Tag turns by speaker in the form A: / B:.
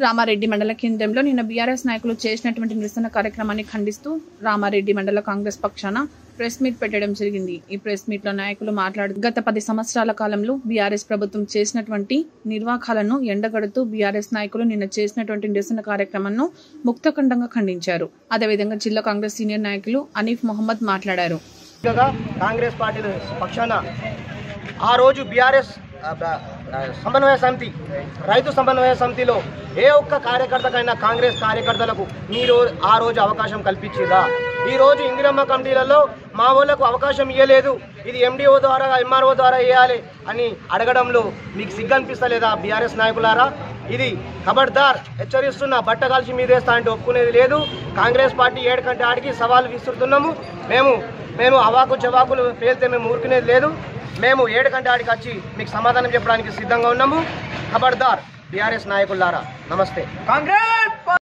A: రామారెడ్డి మండల కేంద్రంలో నిన్న బీఆర్ఎస్ నాయకులు చేసినటువంటి నిరసన కార్యక్రమాన్ని ఖండిస్తూ రామారెడ్డి మండల కాంగ్రెస్ పక్షాన ప్రెస్ మీట్ పెట్టడం జరిగింది ఈ ప్రెస్ మీట్ లో నాయకులు మాట్లాడుతూ గత పది సంవత్సరాల కాలంలో బీఆర్ఎస్ ప్రభుత్వం చేసినటువంటి నిర్వాకాలను ఎండగడుతూ బీఆర్ఎస్ నాయకులు నిన్న చేసినటువంటి నిరసన కార్యక్రమాన్ని ముక్తఖండంగా ఖండించారు అదేవిధంగా జిల్లా కాంగ్రెస్ సీనియర్ నాయకులు అనీఫ్ మొహమ్మద్ మాట్లాడారు
B: ముఖ్యంగా కాంగ్రెస్ పార్టీ పక్షాన ఆ రోజు బీఆర్ఎస్ ఆ, బ- ఆ, సమన్వయ సమితి రైతు సమన్వయ సమితిలో ఏ ఒక్క కార్యకర్తకైనా కాంగ్రెస్ కార్యకర్తలకు మీరు ఆ రోజు అవకాశం కల్పించిందా ఈ రోజు ఇందిరమ్మ కమిటీలలో మా వాళ్ళకు అవకాశం ఇవ్వలేదు ఇది ఎండిఓ ద్వారా ఎంఆర్ఓ ద్వారా వేయాలి అని అడగడంలో మీకు సిగ్గు అనిపిస్తలేదా బీఆర్ఎస్ నాయకులారా ఇది ఖబర్దార్ హెచ్చరిస్తున్న బట్ట కాల్చి మీదేస్తా అంటే ఒప్పుకునేది లేదు కాంగ్రెస్ పార్టీ ఏడు కంటే ఆడికి సవాల్ విసురుతున్నాము మేము మేము అవాకు చవాకులు పేలితే మేము ఊరుకునేది లేదు మేము ఏడు కంటే ఆడికి వచ్చి మీకు సమాధానం చెప్పడానికి సిద్ధంగా ఉన్నాము ఖబర్దార్ బీఆర్ఎస్ నాయకులారా నమస్తే
C: కాంగ్రెస్